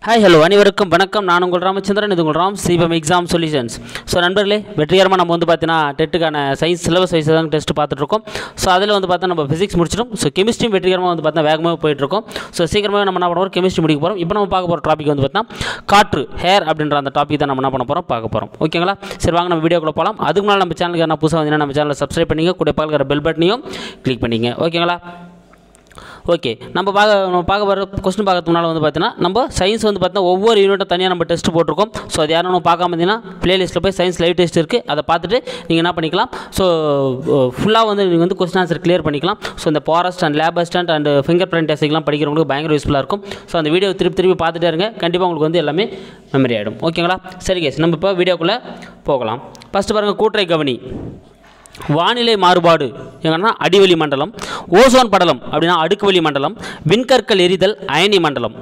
hi hello அனைவருக்கும் வணக்கம் நான் உங்கள் ராமச்சந்திரன் இது உங்கள் ராம் சிபம் எக்ஸாம் சொல்யூஷன்ஸ் ஸோ நண்பர்களே வெற்றிகரமாக நம்ம வந்து பார்த்தீங்கன்னா டெட்டுக்கான சயின்ஸ் சிலபஸ் வைஸ் தான் டெஸ்ட் பார்த்துட்ருக்கோம் ஸோ அதில் வந்து பார்த்தா நம்ம ஃபிசிக்ஸ் முடிச்சிடும் ஸோ கெமிஸ்ட்ரியும் வெற்றிகரமாக வந்து பார்த்தா வேகமாக போயிட்டுருக்கோம் ஸோ சீக்கிரமாக நம்ம என்ன பண்ண போகிறோம் கெமிஸ்ட்ரி முடிக்க போகிறோம் இப்போ நம்ம பார்க்க போகிற டாபிக் வந்து பார்த்தா காற்று ஹேர் அப்படின்ற அந்த டாபிக் தான் நம்ம என்ன பண்ண போகிறோம் பார்க்க போகிறோம் ஓகேங்களா சரி வாங்க நம்ம வீடியோக்குள்ள போகலாம் அதுக்கு முன்னால் நம்ம சேனலுக்கு என்ன புதுசாக வந்தீங்கன்னா நம்ம சேனலை சப்ஸ்கிரைப் பண்ணிங்க கூட பார்க்குற பெல் பட்டனையும் கிளிக் பண்ணிங்க ஓகேங்களா ஓகே நம்ம பார்க்க நம்ம பார்க்க வர கொஸ்டின் பார்க்கறதுக்கு முன்னால் வந்து பார்த்தீங்கன்னா நம்ம சயின்ஸ் வந்து பார்த்தீங்கன்னா ஒவ்வொரு யூனிட்டும் தனியாக நம்ம டெஸ்ட் போட்டிருக்கோம் ஸோ அது யாரும் நம்ம பார்க்காம இருந்தீங்கன்னா ப்ளேலிஸ்ட்டில் போய் சயின்ஸ் லைவ் டெஸ்ட் இருக்குது அதை பார்த்துட்டு நீங்கள் என்ன பண்ணிக்கலாம் ஸோ ஃபுல்லாக வந்து நீங்கள் வந்து கொஸ்டின் ஆன்சர் கிளியர் பண்ணிக்கலாம் ஸோ இந்த forest and lab assistant and fingerprint டெஸ்ட்லாம் படிக்கிறவங்களுக்கு பயங்கர யூஸ்ஃபுல்லாக இருக்கும் ஸோ அந்த வீடியோ திருப்பி திருப்பி பார்த்துட்டே இருங்க கண்டிப்பாக உங்களுக்கு வந்து எல்லாமே மெமரி ஆகிடும் ஓகேங்களா சரி கேஸ் நம்ம இப்போ வீடியோக்குள்ளே போகலாம் ஃபஸ்ட்டு பாருங்கள் கூட்டுரை கவனி வானிலை மாறுபாடு எங்கன்னா அடிவெளி மண்டலம் ஓசோன் படலம் அப்படின்னா அடுக்குவெளி மண்டலம் விண்கற்கள் எரிதல் அயனி மண்டலம்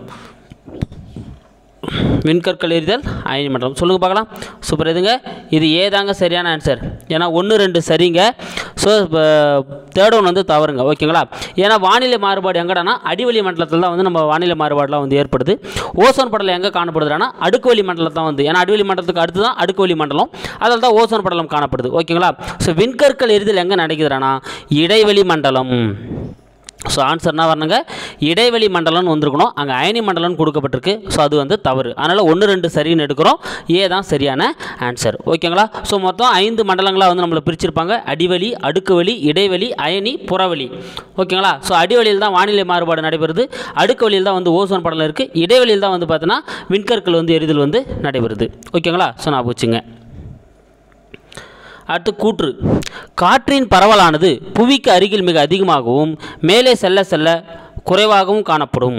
விண்கற்கள் எரிதல் அயனி மண்டலம் சொல்லுங்கள் பார்க்கலாம் சூப்பர் எதுங்க இது ஏதாங்க சரியான ஆன்சர் ஏன்னா ஒன்று ரெண்டு சரிங்க ஸோ தேர்ட் ஒன் வந்து தவறுங்க ஓகேங்களா ஏன்னா வானிலை மாறுபாடு எங்கடானா அடிவெளி மண்டலத்தில் தான் வந்து நம்ம வானிலை மாறுபாடுலாம் வந்து ஏற்படுது ஓசோன் படலம் எங்கே காணப்படுதுன்னா அடுக்குவெளி மண்டலம் தான் வந்து ஏன்னா அடிவெளி மண்டலத்துக்கு அடுத்து தான் அடுக்குவெளி மண்டலம் அதில் தான் ஓசோன் படலம் காணப்படுது ஓகேங்களா ஸோ விண்கற்கள் எரிதல் எங்கே நடக்குதுன்னா இடைவெளி மண்டலம் ஸோ ஆன்சர் என்ன வரணுங்க இடைவெளி மண்டலம்னு வந்திருக்கணும் அங்கே அயனி மண்டலம்னு கொடுக்கப்பட்டிருக்கு ஸோ அது வந்து தவறு அதனால் ஒன்று ரெண்டு சரின்னு எடுக்கிறோம் ஏ தான் சரியான ஆன்சர் ஓகேங்களா ஸோ மொத்தம் ஐந்து மண்டலங்களாக வந்து நம்மளை பிரிச்சிருப்பாங்க அடிவெளி அடுக்குவெளி இடைவெளி அயனி புறவெளி ஓகேங்களா ஸோ அடிவெளியில் தான் வானிலை மாறுபாடு நடைபெறுது அடுக்குவெளியில் தான் வந்து ஓசோன் படலம் இருக்குது இடைவெளியில் தான் வந்து பார்த்தீங்கன்னா விண்கற்கள் வந்து எரிதல் வந்து நடைபெறுது ஓகேங்களா ஸோ நான் வச்சுங்க அடுத்து கூற்று காற்றின் பரவலானது புவிக்கு அருகில் மிக அதிகமாகவும் மேலே செல்ல செல்ல குறைவாகவும் காணப்படும்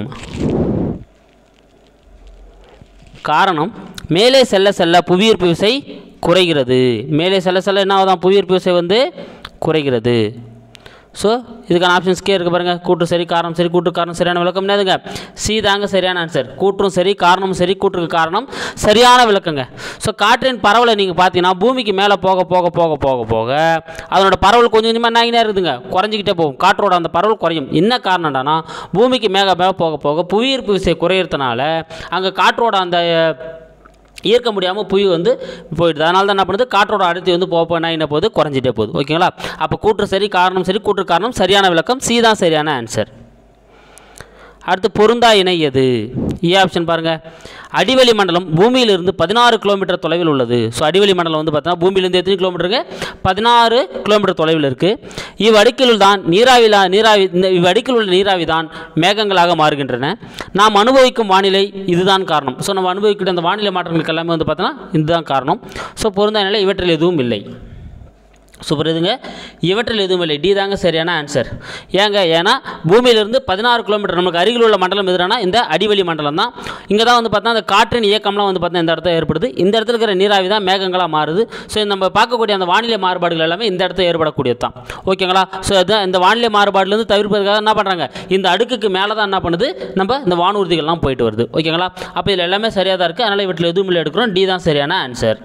காரணம் மேலே செல்ல செல்ல புவியீர்ப்பு விசை குறைகிறது மேலே செல்ல செல்ல என்ன ஆகுதான் புவியீர்ப்பு விசை வந்து குறைகிறது ஸோ இதுக்கான ஆப்ஷன்ஸ் கே இருக்குது பாருங்கள் கூற்று சரி காரணம் சரி கூற்று காரணம் சரியான விளக்கம் என்னதுங்க சி தாங்க சரியான ஆன்சர் கூற்றும் சரி காரணமும் சரி கூற்றுக்கு காரணம் சரியான விளக்கங்க ஸோ காற்றின் பரவலை நீங்கள் பார்த்தீங்கன்னா பூமிக்கு மேலே போக போக போக போக போக அதனோட பரவல் கொஞ்சம் கொஞ்சமாக என்ன ஆகினே இருக்குதுங்க குறைஞ்சிக்கிட்டே போகும் காற்றோட அந்த பரவல் குறையும் என்ன காரணம்டானா பூமிக்கு மேலே மேலே போக போக புவியீர்ப்பு விசை குறையிறதுனால அங்கே காற்றோட அந்த ஈர்க்க முடியாமல் புவி வந்து போயிடுது அதனால தான் என்ன பண்ணுது காற்றோட அடர்த்தி வந்து போக போனால் என்ன போகுது குறைஞ்சிட்டே போகுது ஓகேங்களா அப்போ கூற்று சரி காரணம் சரி கூற்று காரணம் சரியான விளக்கம் சி தான் சரியான ஆன்சர் அடுத்து பொருந்தா இணை எது ஏ ஆப்ஷன் பாருங்கள் அடிவெளி மண்டலம் பூமியிலிருந்து பதினாறு கிலோமீட்டர் தொலைவில் உள்ளது ஸோ அடிவெளி மண்டலம் வந்து பார்த்தீங்கன்னா பூமியிலிருந்து எத்தனை கிலோமீட்டருக்கு பதினாறு கிலோமீட்டர் தொலைவில் இருக்குது இவ்வடுக்கில் தான் நீராவிலா நீராவி இந்த இவ்வடுக்கில் உள்ள நீராவி தான் மேகங்களாக மாறுகின்றன நாம் அனுபவிக்கும் வானிலை இதுதான் காரணம் ஸோ நம்ம அனுபவிக்கிற அந்த வானிலை மாற்றங்களுக்கு எல்லாமே வந்து பார்த்தோன்னா இதுதான் காரணம் ஸோ பொருந்தா நிலை இவற்றில் எதுவும் இல்லை சூப்பர் இதுங்க இவற்றில் எதுவும் இல்லை டி தாங்க சரியான ஆன்சர் ஏங்க ஏன்னா பூமியிலிருந்து பதினாறு கிலோமீட்டர் நமக்கு அருகில் உள்ள மண்டலம் எதுனா இந்த அடிவெளி மண்டலம் தான் இங்கே தான் வந்து பார்த்தா அந்த காற்றின் இயக்கம்லாம் வந்து பார்த்தா இந்த இடத்துல ஏற்படுது இந்த இடத்துல இருக்கிற நீராவி தான் மேகங்களாக மாறுது ஸோ நம்ம பார்க்கக்கூடிய அந்த வானிலை மாறுபாடுகள் எல்லாமே இந்த இடத்துல ஏற்படக்கூடியது தான் ஓகேங்களா ஸோ அதுதான் இந்த வானிலை மாறுபாடுலேருந்து தவிர்ப்பதற்காக என்ன பண்ணுறாங்க இந்த அடுக்குக்கு மேலே தான் என்ன பண்ணுது நம்ம இந்த வானூர்திகள்லாம் போயிட்டு வருது ஓகேங்களா அப்போ இதில் எல்லாமே சரியாக தான் இருக்குது அதனால் இவற்றில் எதுவும் இல்லை எடுக்கிறோம் டி தான் சரியான ஆன்சர்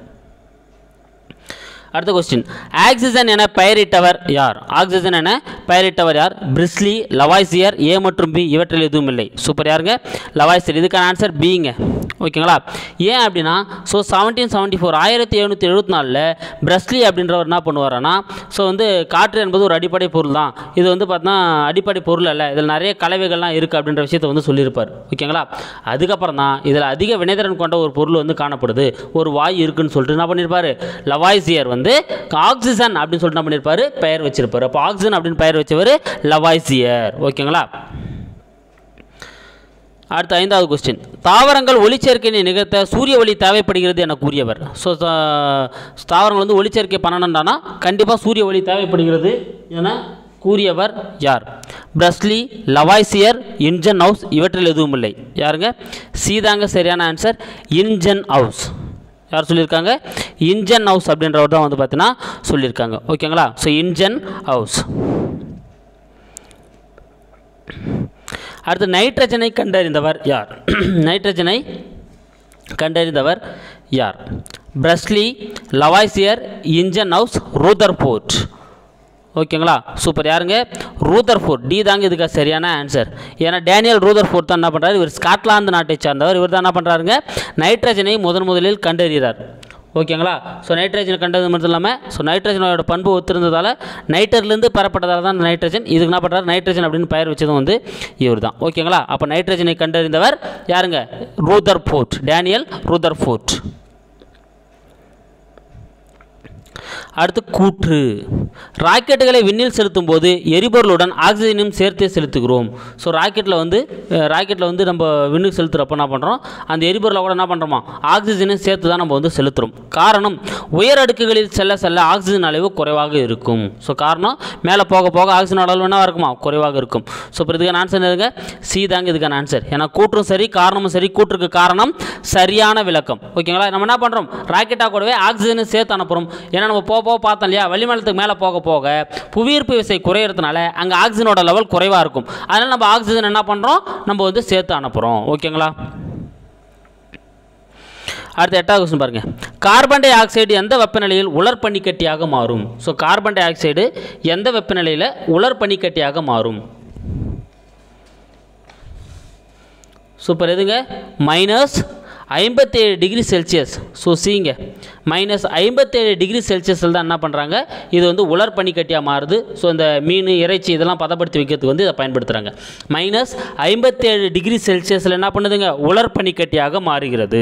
அடுத்த கொஸ்டின் ஆக்சிஜன் என பெயரிட்டவர் யார் ஆக்சிஜன் என பெயரிட்டவர் யார் பிரிஸ்லி லவாய்சியர் ஏ மற்றும் பி இவற்றில் எதுவும் இல்லை சூப்பர் யாருங்க லவாய்சியர் இதுக்கான ஆன்சர் பிங்க ஓகேங்களா ஏன் அப்படின்னா ஸோ செவன்டீன் செவன்ட்டி ஃபோர் ஆயிரத்தி எழுநூற்றி எழுபத்தி நாலில் பிரஸ்லி அப்படின்றவர் என்ன பண்ணுவார்னா ஸோ வந்து காற்று என்பது ஒரு அடிப்படை பொருள் தான் இது வந்து பார்த்தா அடிப்படை பொருள் அல்ல இதில் நிறைய கலவைகள்லாம் இருக்குது அப்படின்ற விஷயத்தை வந்து சொல்லியிருப்பார் ஓகேங்களா அதுக்கப்புறம் தான் இதில் அதிக வினைத்திறன் கொண்ட ஒரு பொருள் வந்து காணப்படுது ஒரு வாயு இருக்குன்னு சொல்லிட்டு என்ன பண்ணியிருப்பார் லவாய்சியர் வந்து ஆக்சிஜன் அப்படின்னு சொல்லிட்டு என்ன பண்ணியிருப்பாரு பெயர் வச்சிருப்பாரு அப்போ ஆக்சிஜன் அப்படின்னு பெயர் வச்சவர் லவாய்சியர் ஓகேங்களா அடுத்த ஐந்தாவது கொஸ்டின் தாவரங்கள் ஒளிச்சேர்க்கையை நிகழ்த்த சூரிய ஒளி தேவைப்படுகிறது என கூறியவர் ஸோ தாவரங்கள் வந்து ஒளிச்சேர்க்கை பண்ணணும்டானா கண்டிப்பாக சூரிய ஒளி தேவைப்படுகிறது என கூறியவர் யார் பிரஸ்லி லவாய்சியர் இன்ஜன் ஹவுஸ் இவற்றில் எதுவும் இல்லை யாருங்க சீதாங்க சரியான ஆன்சர் இன்ஜன் ஹவுஸ் யார் சொல்லியிருக்காங்க இன்ஜன் ஹவுஸ் அப்படின்றவர் தான் வந்து பார்த்தீங்கன்னா சொல்லியிருக்காங்க ஓகேங்களா ஸோ இன்ஜன் ஹவுஸ் அடுத்து நைட்ரஜனை கண்டறிந்தவர் யார் நைட்ரஜனை கண்டறிந்தவர் யார் Priestley Lavoisier Ingenhousz Rutherford ஓகேங்களா சூப்பர் யாருங்க ரூதர் ஃபோர்ட் டி தாங்க இதுக்கு சரியான ஆன்சர் ஏன்னா டேனியல் ரூதர் ஃபோர்ட் தான் என்ன பண்ணுறாரு இவர் ஸ்காட்லாந்து நாட்டை சார்ந்தவர் இவர் தான் என்ன பண்ணுறாருங்க நைட்ரஜனை முதன் முதலில் கண்டறிகிறார் ஓகேங்களா ஸோ நைட்ரஜன் கண்டது மட்டும் இல்லாமல் ஸோ நைட்ரஜனோட பண்பு ஒத்திருந்ததால் நைட்டர்லேருந்து பெறப்பட்டதால் தான் நைட்ரஜன் இதுக்கு என்ன பண்ணுறாரு நைட்ரஜன் அப்படின்னு பெயர் வச்சதும் வந்து இவர் தான் ஓகேங்களா அப்போ நைட்ரஜனை கண்டறிந்தவர் யாருங்க Rutherford Daniel Rutherford அடுத்து கூற்று ராக்கெட்டுகளை விண்ணில் செலுத்தும் போது எரிபொருளுடன் ஆக்சிஜனையும் சேர்த்தே செலுத்துகிறோம் ஸோ ராக்கெட்டில் வந்து ராக்கெட்டில் வந்து நம்ம விண்ணுக்கு செலுத்துகிறப்ப என்ன பண்ணுறோம் அந்த எரிபொருளை கூட என்ன பண்ணுறோமா ஆக்சிஜனையும் சேர்த்து தான் நம்ம வந்து செலுத்துகிறோம் காரணம் உயர் அடுக்குகளில் செல்ல செல்ல ஆக்சிஜன் அளவு குறைவாக இருக்கும் ஸோ காரணம் மேலே போக போக ஆக்சிஜன் அளவு என்ன இருக்குமா குறைவாக இருக்கும் ஸோ இப்போ இதுக்கான ஆன்சர் எதுங்க சி தாங்க இதுக்கான ஆன்சர் ஏன்னா கூற்றும் சரி காரணமும் சரி கூற்றுக்கு காரணம் சரியான விளக்கம் ஓகேங்களா நம்ம என்ன பண்ணுறோம் ராக்கெட்டாக கூடவே ஆக்சிஜனை சேர்த்து அனுப்புகிறோம் ஏன்னா நம்ம போக போக பார்த்தோம் இல்லையா வளிமண்டலத்துக்கு மேலே போக போக புவியீர்ப்பு விசை குறையிறதுனால அங்கே ஆக்சிஜனோட லெவல் குறைவாக இருக்கும் அதனால் நம்ம ஆக்சிஜன் என்ன பண்ணுறோம் நம்ம வந்து சேர்த்து அனுப்புகிறோம் ஓகேங்களா அடுத்த எட்டாவது கொஸ்டின் பாருங்க கார்பன் டை ஆக்சைடு எந்த வெப்பநிலையில் உலர் பனிக்கட்டியாக மாறும் ஸோ கார்பன் டை ஆக்சைடு எந்த வெப்பநிலையில் உலர் பனிக்கட்டியாக மாறும் சூப்பர் எதுங்க மைனஸ் ஐம்பத்தேழு டிகிரி செல்சியஸ் ஸோ சீங்க மைனஸ் ஐம்பத்தேழு டிகிரி செல்சியஸில் தான் என்ன பண்ணுறாங்க இது வந்து உலர் பனிக்கட்டியாக மாறுது ஸோ இந்த மீன் இறைச்சி இதெல்லாம் பதப்படுத்தி வைக்கிறதுக்கு வந்து இதை பயன்படுத்துகிறாங்க மைனஸ் ஐம்பத்தேழு டிகிரி செல்சியஸில் என்ன பண்ணுதுங்க உலர் பனிக்கட்டியாக மாறுகிறது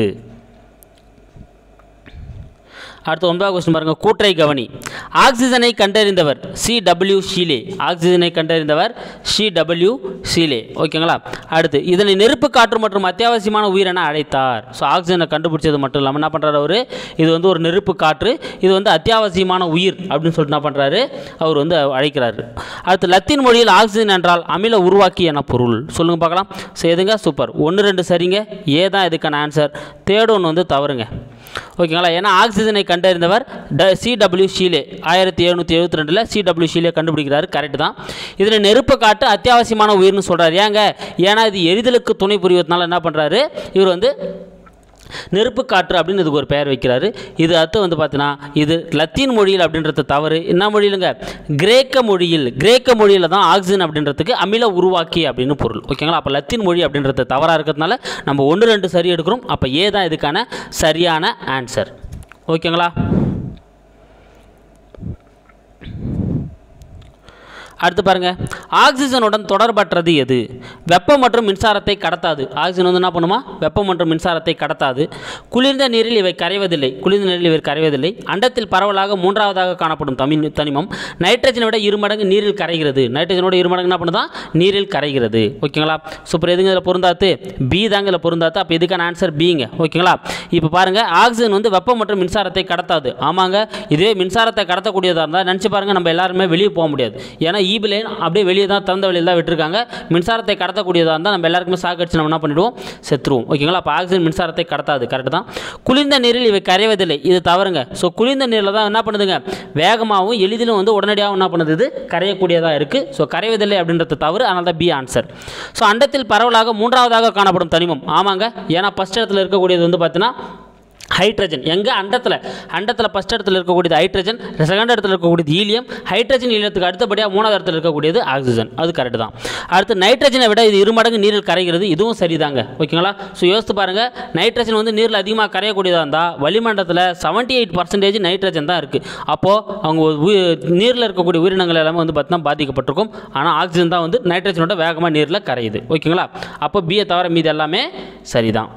அடுத்து ஒன்பதாவது கொஸ்டின் பாருங்க கூற்றை கவனி ஆக்சிஜனை கண்டறிந்தவர் சி டபிள்யூ ஷீலே ஆக்சிஜனை கண்டறிந்தவர் சி டபிள்யூ ஷீலே ஓகேங்களா அடுத்து இதனை நெருப்பு காற்று மற்றும் அத்தியாவசியமான உயிர் என அழைத்தார் ஸோ ஆக்சிஜனை கண்டுபிடிச்சது மட்டும் இல்லாமல் என்ன பண்ணுறாரு அவர் இது வந்து ஒரு நெருப்பு காற்று இது வந்து அத்தியாவசியமான உயிர் அப்படின்னு சொல்லிட்டு என்ன பண்ணுறாரு அவர் வந்து அழைக்கிறாரு அடுத்து லத்தீன் மொழியில் ஆக்சிஜன் என்றால் அமில உருவாக்கி என பொருள் சொல்லுங்க பார்க்கலாம் ஸோ எதுங்க சூப்பர் ஒன்று ரெண்டு சரிங்க ஏ தான் இதுக்கான ஆன்சர் தேர்ட் ஒன்று வந்து தவறுங்க ஓகேங்களா ஏன்னா ஆக்சிஜனை கண்டறிந்தவர் ட சிடபிள்யூ ஷீலே ஆயிரத்தி எழுநூற்றி எழுபத்தி ரெண்டில் சிடபிள்யூ ஷீலே கண்டுபிடிக்கிறாரு கரெக்ட் தான் இதில் நெருப்பு காட்டு அத்தியாவசியமான உயிர்னு சொல்கிறார் ஏங்க ஏன்னா இது எரிதலுக்கு துணை புரிவதனால என்ன பண்ணுறாரு இவர் வந்து நெருப்பு காற்று அப்படின்னு இதுக்கு ஒரு பெயர் வைக்கிறாரு இது அடுத்து வந்து பார்த்தீங்கன்னா இது லத்தீன் மொழியில் அப்படின்றது தவறு என்ன மொழியிலுங்க கிரேக்க மொழியில் கிரேக்க மொழியில் தான் ஆக்சிஜன் அப்படின்றதுக்கு அமில உருவாக்கி அப்படின்னு பொருள் ஓகேங்களா அப்போ லத்தீன் மொழி அப்படின்றது தவறாக இருக்கிறதுனால நம்ம ஒன்று ரெண்டு சரி எடுக்கிறோம் அப்போ ஏ தான் இதுக்கான சரியான ஆன்சர் ஓகேங்களா அடுத்து பாருங்க ஆக்சிஜனுடன் தொடர்பற்றது எது வெப்பம் மற்றும் மின்சாரத்தை கடத்தாது ஆக்சிஜன் வந்து என்ன பண்ணுமா வெப்பம் மற்றும் மின்சாரத்தை கடத்தாது குளிர்ந்த நீரில் இவை கரைவதில்லை குளிர்ந்த நீரில் இவை கரைவதில்லை அண்டத்தில் பரவலாக மூன்றாவதாக காணப்படும் தமிழ் தனிமம் நைட்ரஜனை விட இரு மடங்கு நீரில் கரைகிறது நைட்ரஜனோட இரு மடங்கு என்ன பண்ணுதான் நீரில் கரைகிறது ஓகேங்களா சூப்பர் எதுங்க இதில் பொருந்தாத்து பி தாங்க இதில் பொருந்தாத்து அப்போ இதுக்கான ஆன்சர் பிங்க ஓகேங்களா இப்போ பாருங்க ஆக்சிஜன் வந்து வெப்பம் மற்றும் மின்சாரத்தை கடத்தாது ஆமாங்க இதுவே மின்சாரத்தை கடத்தக்கூடியதாக இருந்தால் நினச்சி பாருங்க நம்ம எல்லாருமே வெளியே போக முடியாது ஏன்னா ஈபி லைன் அப்படியே வெளியே தான் திறந்த வெளியில் தான் விட்டுருக்காங்க மின்சாரத்தை கடத்தக்கூடியதாக இருந்தால் நம்ம எல்லாருக்குமே சாக்கடிச்சு நம்ம என்ன பண்ணிடுவோம் செத்துருவோம் ஓகேங்களா அப்போ ஆக்சிஜன் மின்சாரத்தை கடத்தாது கரெக்டு தான் குளிர்ந்த நீரில் இவை கரைவதில்லை இது தவறுங்க ஸோ குளிர்ந்த நீரில் தான் என்ன பண்ணுதுங்க வேகமாகவும் எளிதிலும் வந்து உடனடியாகவும் என்ன பண்ணுது இது கரையக்கூடியதாக இருக்குது ஸோ கரைவதில்லை அப்படின்றது தவறு அதனால தான் பி ஆன்சர் ஸோ அண்டத்தில் பரவலாக மூன்றாவதாக காணப்படும் தனிமம் ஆமாங்க ஏன்னா ஃபஸ்ட் இடத்துல இருக்கக்கூடியது வந்து பார்த்தீங்கன்னா ஹைட்ரஜன் எங்கே அண்டத்தில் அண்டத்தில் ஃபஸ்ட் இடத்துல இருக்கக்கூடியது ஹைட்ரஜன் செகண்ட் இடத்துல இருக்கக்கூடியது ஹீலியம் ஹைட்ரஜன் ஹீலியத்துக்கு அடுத்தபடியாக மூணாவது இடத்துல இருக்கக்கூடியது ஆக்சிஜன் அது கரெக்ட் தான் அடுத்து நைட்ரஜனை விட இது இரு மடங்கு நீரில் கரைகிறது இதுவும் சரிதாங்க ஓகேங்களா ஸோ யோசித்து பாருங்கள் நைட்ரஜன் வந்து நீரில் அதிகமாக கரையக்கூடியதாக இருந்தால் வளிமண்டலத்தில் செவன்ட்டி எயிட் பர்சன்டேஜ் நைட்ரஜன் தான் இருக்குது அப்போது அவங்க உயி- நீரில் இருக்கக்கூடிய உயிரினங்கள் எல்லாமே வந்து பார்த்தீங்கன்னா பாதிக்கப்பட்டிருக்கும் ஆனால் ஆக்சிஜன் தான் வந்து நைட்ரஜனோட வேகமாக நீரில் கரையுது ஓகேங்களா அப்போ பிஏ தவிர மீது எல்லாமே சரிதான்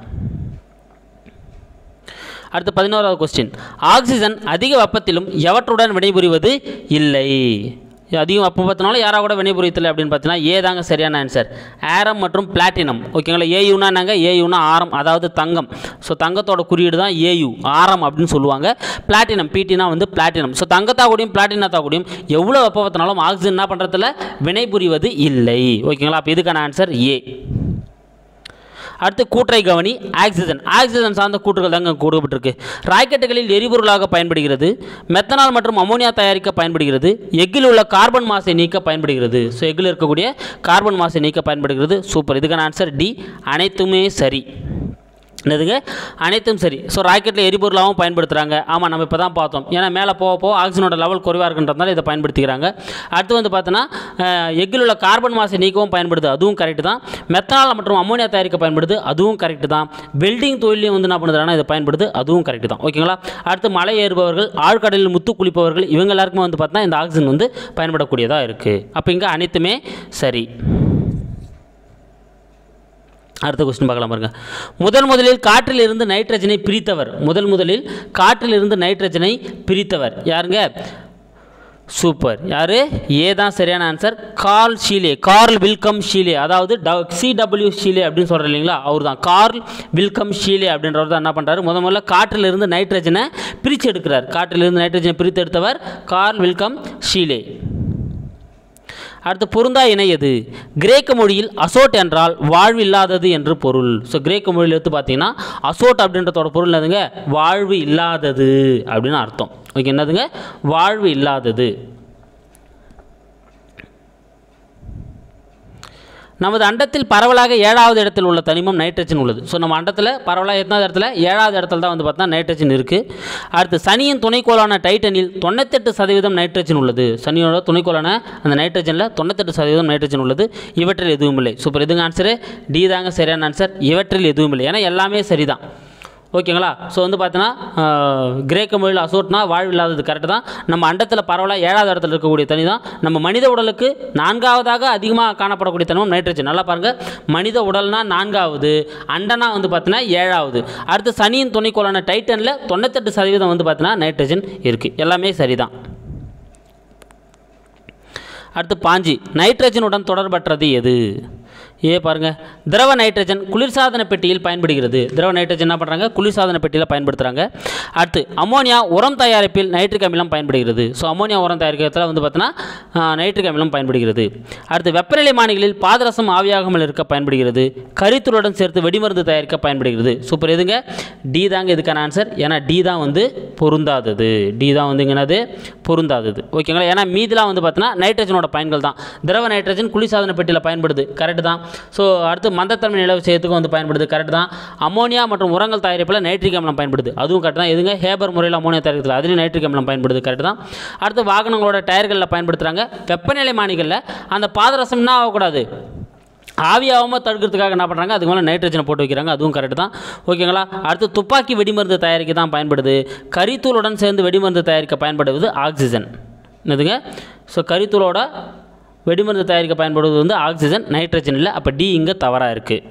அடுத்து பதினோராவது கொஸ்டின் ஆக்சிஜன் அதிக வெப்பத்திலும் எவற்றுடன் வினைபுரிவது இல்லை அதிகம் வெப்பம் பார்த்தனால யாராக கூட வினைபுரியத்தில்லை அப்படின்னு பார்த்தீங்கன்னா ஏ தாங்க சரியான ஆன்சர் ஆரம் மற்றும் பிளாட்டினம் ஓகேங்களா ஏயுனா நாங்க ஏயுனா ஆரம் அதாவது தங்கம் ஸோ தங்கத்தோட குறியீடு தான் ஏயு ஆரம் அப்படின்னு சொல்லுவாங்க பிளாட்டினம் பிடினா வந்து பிளாட்டினம் ஸோ தங்கத்தா கூடயும் பிளாட்டினத்தா கூடயும் எவ்வளோ வெப்பம் பார்த்தனாலும் ஆக்சிஜன் என்ன பண்ணுறதுல வினைபுரிவது இல்லை ஓகேங்களா அப்போ இதுக்கான ஆன்சர் ஏ அடுத்து கூற்றை கவனி ஆக்சிஜன் ஆக்சிஜன் சார்ந்த கூற்றுகள் தாங்க கொடுக்கப்பட்டிருக்கு ராக்கெட்டுகளில் எரிபொருளாக பயன்படுகிறது மெத்தனால் மற்றும் அமோனியா தயாரிக்க பயன்படுகிறது எக்கில் உள்ள கார்பன் மாசை நீக்க பயன்படுகிறது ஸோ எக்கில் இருக்கக்கூடிய கார்பன் மாசை நீக்க பயன்படுகிறது சூப்பர் இதுக்கான ஆன்சர் டி அனைத்துமே சரி என்னதுங்க அனைத்தும் சரி ஸோ ராக்கெட்டில் எரிபொருளாகவும் பயன்படுத்துகிறாங்க ஆமாம் நம்ம இப்போ தான் பார்த்தோம் ஏன்னா மேலே போக போக ஆக்சிஜனோட லெவல் குறைவாக இருக்குன்றதுனால இதை பயன்படுத்திக்கிறாங்க அடுத்து வந்து பார்த்தோன்னா எக்கில் உள்ள கார்பன் மாசை நீக்கவும் பயன்படுது அதுவும் கரெக்டு தான் மெத்தனால் மற்றும் அம்மோனியா தயாரிக்க பயன்படுது அதுவும் கரெக்டு தான் வெல்டிங் தொழிலையும் வந்து என்ன பண்ணுறாங்கன்னா இது பயன்படுது அதுவும் கரெக்டு தான் ஓகேங்களா அடுத்து மலை ஏறுபவர்கள் ஆழ்கடலில் முத்து குளிப்பவர்கள் இவங்க எல்லாருக்குமே வந்து பார்த்தா இந்த ஆக்சிஜன் வந்து பயன்படக்கூடியதாக இருக்குது அப்போ இங்கே அனைத்துமே சரி அடுத்த கொஸ்டின் பார்க்கலாம் பாருங்க முதல் முதலில் காற்றில் இருந்து நைட்ரஜனை பிரித்தவர் முதல் முதலில் காற்றில் இருந்து நைட்ரஜனை பிரித்தவர் யாருங்க சூப்பர் யார் ஏ தான் சரியான answer Carl Scheele Carl Wilhelm Scheele அதாவது சிடபிள்யூ ஷீலே அப்படின்னு சொல்கிறேன் இல்லைங்களா அவர் தான் கார்ல் வில்கம் ஷீலே அப்படின்றவர் தான் என்ன பண்ணுறாரு முத முதல்ல காற்றில் இருந்து நைட்ரஜனை பிரித்து எடுக்கிறார் காற்றில் இருந்து நைட்ரஜனை பிரித்து எடுத்தவர் கார்ல் வில்கம் ஷீலே அடுத்து பொருந்தா இணை எது கிரேக்க மொழியில் அசோட் என்றால் வாழ்வு இல்லாதது என்று பொருள் ஸோ கிரேக்க மொழியில் எடுத்து பார்த்தீங்கன்னா அசோட் அப்படின்றதோட பொருள் என்னதுங்க வாழ்வு இல்லாதது அப்படின்னு அர்த்தம் ஓகே என்னதுங்க வாழ்வு இல்லாதது நமது அண்டத்தில் பரவலாக ஏழாவது இடத்தில் உள்ள தனிமம் நைட்ரஜன் உள்ளது ஸோ நம்ம அண்டத்தில் பரவலாக எத்தனாவது இடத்துல ஏழாவது இடத்துல தான் வந்து பார்த்தா நைட்ரஜன் இருக்குது அடுத்து சனியின் துணைக்கோளான டைட்டனில் தொண்ணூத்தெட்டு சதவீதம் நைட்ரஜன் உள்ளது சனியோட துணைக்கோளான அந்த நைட்ரஜனில் தொண்ணூத்தெட்டு சதவீதம் நைட்ரஜன் உள்ளது இவற்றில் எதுவும் இல்லை சூப்பர் எதுங்க ஆன்சரு டி தாங்க சரியான ஆன்சர் இவற்றில் எதுவும் இல்லை ஏன்னா எல்லாமே சரிதான் ஓகேங்களா ஸோ வந்து பார்த்தீங்கன்னா கிரேக்க மொழியில் அசோட்னா வாழ்வில்லாதது கரெக்டு தான் நம்ம அண்டத்தில் பரவலாக ஏழாவது இடத்துல இருக்கக்கூடிய தனி தான் நம்ம மனித உடலுக்கு நான்காவதாக அதிகமாக காணப்படக்கூடிய தனிமம் நைட்ரஜன் நல்லா பாருங்கள் மனித உடல்னா நான்காவது அண்டனா வந்து பார்த்தீங்கன்னா ஏழாவது அடுத்து சனியின் துணைக்கோளான டைட்டனில் தொண்ணூத்தெட்டு சதவீதம் வந்து பார்த்தீங்கன்னா நைட்ரஜன் இருக்குது எல்லாமே சரிதான் அடுத்து பாஞ்சி நைட்ரஜனுடன் தொடர்பற்றது எது ஏ பாருங்கள் திரவ நைட்ரஜன் குளிர்சாதன பெட்டியில் பயன்படுகிறது திரவ நைட்ரஜன் என்ன பண்ணுறாங்க குளிர்சாதன பெட்டியில் பயன்படுத்துகிறாங்க அடுத்து அம்மோனியா உரம் தயாரிப்பில் நைட்ரிக் அமிலம் பயன்படுகிறது ஸோ அம்மோனியா உரம் தயாரிக்கிறதுல வந்து பார்த்தீங்கன்னா நைட்ரிக் அமிலம் பயன்படுகிறது அடுத்து வெப்பநிலை மானிகளில் பாதரசம் ஆவியாகாமல் இருக்க பயன்படுகிறது கரித்துளுடன் சேர்த்து வெடிமருந்து தயாரிக்க பயன்படுகிறது சூப்பர் எதுங்க டி தாங்க இதுக்கான ஆன்சர் ஏன்னா டி தான் வந்து பொருந்தாதது டி தான் வந்து என்னது பொருந்தாதது ஓகேங்களா ஏன்னா மீதிலாம் வந்து பார்த்தீங்கன்னா நைட்ரஜனோட பயன்கள் தான் திரவ நைட்ரஜன் குளிர்சாதன பெட்டியில் பயன்படுது கரெக்டு தான் ஸோ அடுத்து மந்தத்தன்மை நிலவு செய்யறதுக்கு வந்து பயன்படுது கரெக்ட் தான் அம்மோனியா மற்றும் உரங்கள் தயாரிப்பில் நைட்ரிக் அமிலம் பயன்படுது அதுவும் கரெக்ட் தான் எதுங்க ஹேபர் முறையில் அம்மோனியா தயாரிக்கிறதுல அதுலேயும் நைட்ரிக் அமிலம் பயன்படுது கரெக்ட் தான் அடுத்து வாகனங்களோட டயர்களில் பயன்படுத்துகிறாங்க வெப்பநிலை மானிகளில் அந்த பாதரசம் என்ன ஆகக்கூடாது ஆவியாகாமல் தடுக்கிறதுக்காக என்ன பண்ணுறாங்க அதுக்கு மேலே நைட்ரஜனை போட்டு வைக்கிறாங்க அதுவும் கரெக்டு தான் ஓகேங்களா அடுத்து துப்பாக்கி வெடிமருந்து தயாரிக்க தான் பயன்படுது கரித்தூளுடன் சேர்ந்து வெடிமருந்து தயாரிக்க பயன்படுவது ஆக்சிஜன் என்னதுங்க ஸோ கரித்தூளோட வெடிமருந்து தயாரிக்க பயன்படுவது வந்து ஆக்சிஜன் நைட்ரஜன் இல்லை அப்போ டி இங்கே தவறாக இருக்குது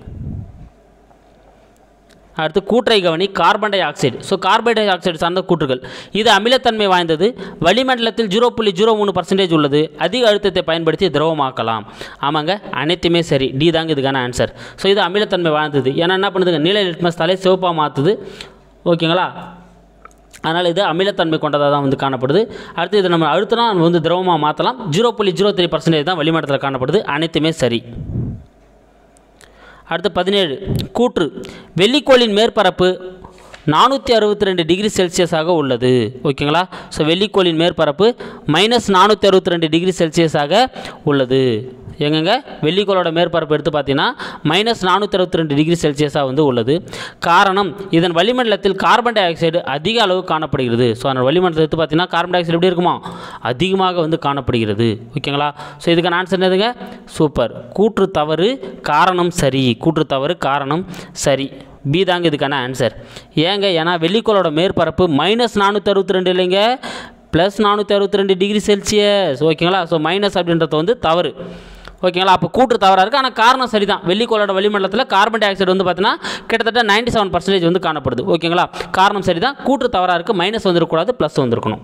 அடுத்து கூற்றை கவனி carbon dioxide so carbon dioxide சார்ந்த கூற்றுகள் இது அமிலத்தன்மை வாய்ந்தது வளிமண்டலத்தில் ஜீரோ புள்ளி ஜீரோ மூணு பர்சன்டேஜ் உள்ளது அதிக அழுத்தத்தை பயன்படுத்தி திரவமாக்கலாம் ஆமாங்க அனைத்துமே சரி டி தாங்க இதுக்கான ஆன்சர் ஸோ இது அமிலத்தன்மை வாய்ந்தது ஏன்னா என்ன பண்ணுதுங்க நீல லிட்மஸ் தலை சிவப்பாக மாற்றுது ஓகேங்களா அதனால் இது அமிலத்தன்மை கொண்டதாக தான் வந்து காணப்படுது அடுத்து இது நம்ம அழுத்தினா நம்ம வந்து திரவமாக மாற்றலாம் ஜீரோ புள்ளி ஜீரோ த்ரீ பர்சன்டேஜ் தான் வளிமண்டலத்தில் காணப்படுது அனைத்துமே சரி அடுத்து பதினேழு கூற்று வெள்ளிக்கோளின் மேற்பரப்பு நானூற்றி அறுபத்தி ரெண்டு டிகிரி செல்சியஸாக உள்ளது ஓகேங்களா ஸோ வெள்ளிக்கோளின் மேற்பரப்பு மைனஸ் நானூற்றி அறுபத்தி ரெண்டு டிகிரி செல்சியஸாக உள்ளது எங்கங்க வெள்ளிக்கோளோட மேற்பரப்பு எடுத்து பார்த்தீங்கன்னா மைனஸ் நானூற்றி அறுபத்தி ரெண்டு டிகிரி செல்சியஸாக வந்து உள்ளது காரணம் இதன் வளிமண்டலத்தில் கார்பன் டை ஆக்சைடு அதிக அளவு காணப்படுகிறது ஸோ அதன் வளிமண்டலத்தை எடுத்து பார்த்தீங்கன்னா கார்பன் டை ஆக்சைடு எப்படி இருக்குமா அதிகமாக வந்து காணப்படுகிறது ஓகேங்களா ஸோ இதுக்கான ஆன்சர் என்னதுங்க சூப்பர் கூற்று தவறு காரணம் சரி கூற்று தவறு காரணம் சரி பி தாங்க இதுக்கான ஆன்சர் ஏங்க ஏன்னா வெள்ளிக்கோளோட மேற்பரப்பு மைனஸ் நானூற்றி அறுபத்தி ரெண்டு இல்லைங்க ப்ளஸ் நானூற்றி அறுபத்தி ரெண்டு டிகிரி செல்சியஸ் ஓகேங்களா ஸோ மைனஸ் அப்படின்றது வந்து தவறு ஓகேங்களா அப்போ கூற்று தவறாக இருக்குது ஆனால் காரணம் சரி தான் வெள்ளிக்கோளோட வளிமண்டலத்தில் கார்பன் டை ஆக்சைடு வந்து பார்த்தீங்கன்னா கிட்டத்தட்ட நைன்டி செவன் பர்சன்டேஜ் வந்து காணப்படுது ஓகேங்களா காரணம் சரி தான் கூற்று தவறாக இருக்குது மைனஸ் வந்துருக்கக்கூடாது ப்ளஸ் வந்திருக்கணும்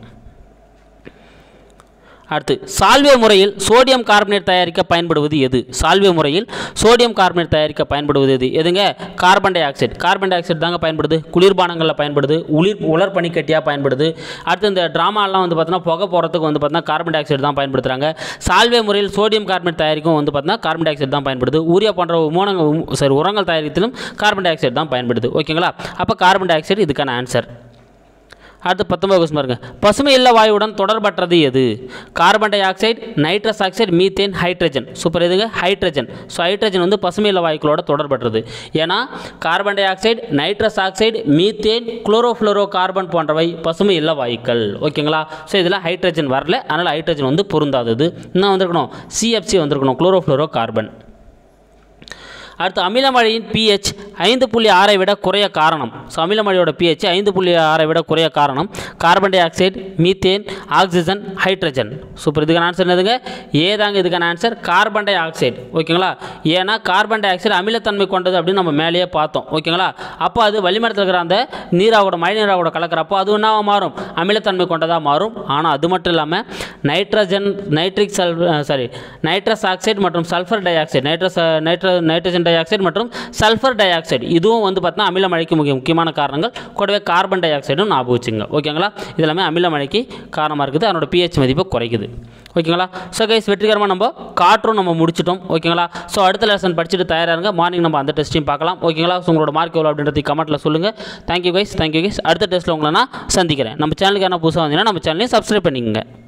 அடுத்து சால்வே முறையில் சோடியம் கார்பனேட் தயாரிக்க பயன்படுவது எது சால்வே முறையில் சோடியம் கார்பனேட் தயாரிக்க பயன்படுவது எது எதுங்க carbon dioxide carbon dioxide தாங்க பயன்படுது குளிர்பானங்களில் பயன்படுது உளிர் உலர் பனிக்கட்டியாக பயன்படுது அடுத்து இந்த ட்ராமாலாம் வந்து பார்த்தீங்கன்னா புகை போகிறதுக்கு வந்து பார்த்தீங்கன்னா கார்பன் டை ஆக்சைடு தான் பயன்படுத்துகிறாங்க சால்வே முறையில் சோடியம் கார்பனேட் தயாரிக்கும் வந்து பார்த்தீங்கன்னா கார்பன் டை ஆக்சைடு தான் பயன்படுது ஊரியா போன்ற உமோனங்கள் சரி உரங்கள் தயாரித்திலும் கார்பன் டை ஆக்சைடு தான் பயன்படுது ஓகேங்களா அப்போ கார்பன் டை ஆக்சைடு இதுக்கான ஆன்சர் அடுத்து பத்தொன்பது கொஸ்டின் பாருங்க பசுமை இல்ல வாயுவுடன் தொடர்பற்றது எது carbon dioxide nitrous oxide methane hydrogen super எதுங்க ஹைட்ரஜன் ஸோ ஹைட்ரஜன் வந்து பசுமை இல்ல வாயுக்களோட தொடர்பற்றது ஏன்னா carbon dioxide nitrous oxide methane chlorofluorocarbon போன்றவை பசுமை இல்ல வாயுக்கள் ஓகேங்களா ஸோ இதில் ஹைட்ரஜன் வரல அதனால் ஹைட்ரஜன் வந்து பொருந்தாதது இன்னும் வந்திருக்கணும் சிஎஃப்சி வந்திருக்கணும் குளோரோஃப்ளோரோ கார்பன் அடுத்து அமிலமழையின் பிஹெச் ஐந்து புள்ளி ஆறை விட குறைய காரணம் ஸோ அமிலமழையோட பிஹெச் ஐந்து புள்ளி ஆறை விட குறைய காரணம் carbon dioxide methane oxygen hydrogen super இதுக்கான ஆன்சர் என்னதுங்க ஏதாங்க இதுக்கான ஆன்சர் கார்பன் டை ஆக்சைடு ஓகேங்களா ஏன்னா கார்பன் டை ஆக்சைடு அமிலத்தன்மை கொண்டது அப்படின்னு நம்ம மேலேயே பார்த்தோம் ஓகேங்களா அப்போ அது வளிமண்டலத்தில் இருக்கிற அந்த நீராவோட மழை நீராவோட கலக்கிறப்போ அது என்னவா மாறும் அமிலத்தன்மை கொண்டதாக மாறும் ஆனால் அது மட்டும் இல்லாமல் நைட்ரஜன் நைட்ரிக் சல் சாரி நைட்ரஸ் ஆக்சைடு மற்றும் சல்ஃபர் டை ஆக்சைடு நைட்ரஸ் நைட்ர நைட்ரஜன் டை ஆக்சைடு மற்றும் சல்ஃபர் டை ஆக்சைடு இதுவும் வந்து பார்த்தீங்கன்னா அமிலமழைக்கு முக்கிய முக்கியமான காரணங்கள் கூடவே கார்பன் டை ஆக்சைடும் ஞாபகம் வச்சுங்க ஓகேங்களா இது எல்லாமே அமிலமழைக்கு காரணமாக இருக்குது அதனோட பிஹெச் மதிப்பு குறைக்குது ஓகேங்களா ஸோ கைஸ் வெற்றிகரமாக நம்ம காற்றும் நம்ம முடிச்சிட்டோம் ஓகேங்களா ஸோ அடுத்த லெசன் படிச்சுட்டு தயாராக மார்னிங் நம்ம அந்த டெஸ்ட்டையும் பார்க்கலாம் ஓகேங்களா ஸோ உங்களோட மார்க் எவ்வளோ அப்படின்றது கமெண்ட்டில் சொல்லுங்கள் தேங்க்யூ கைஸ் தேங்க்யூ கைஸ் அடுத்த டெஸ்ட்டில் உங்களை நான் சந்திக்கிறேன் நம்ம சேனலுக்கு என்ன புதுசாக வந்தீங்கன்னா நம்ம சேனலையும் சப்ஸ்கிரைப் பண்ணிக்கங்க